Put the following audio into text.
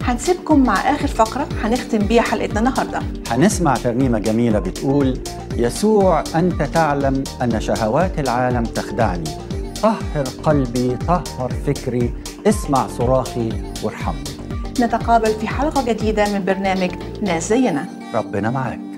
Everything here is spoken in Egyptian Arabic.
هنسيبكم مع آخر فقرة هنختم بيها حلقتنا النهاردة هنسمع ترنيمة جميلة بتقول يسوع أنت تعلم أن شهوات العالم تخدعني طهر قلبي طهر فكري اسمع صراخي وارحمني نتقابل في حلقة جديدة من برنامج ناس زينا ربنا معاك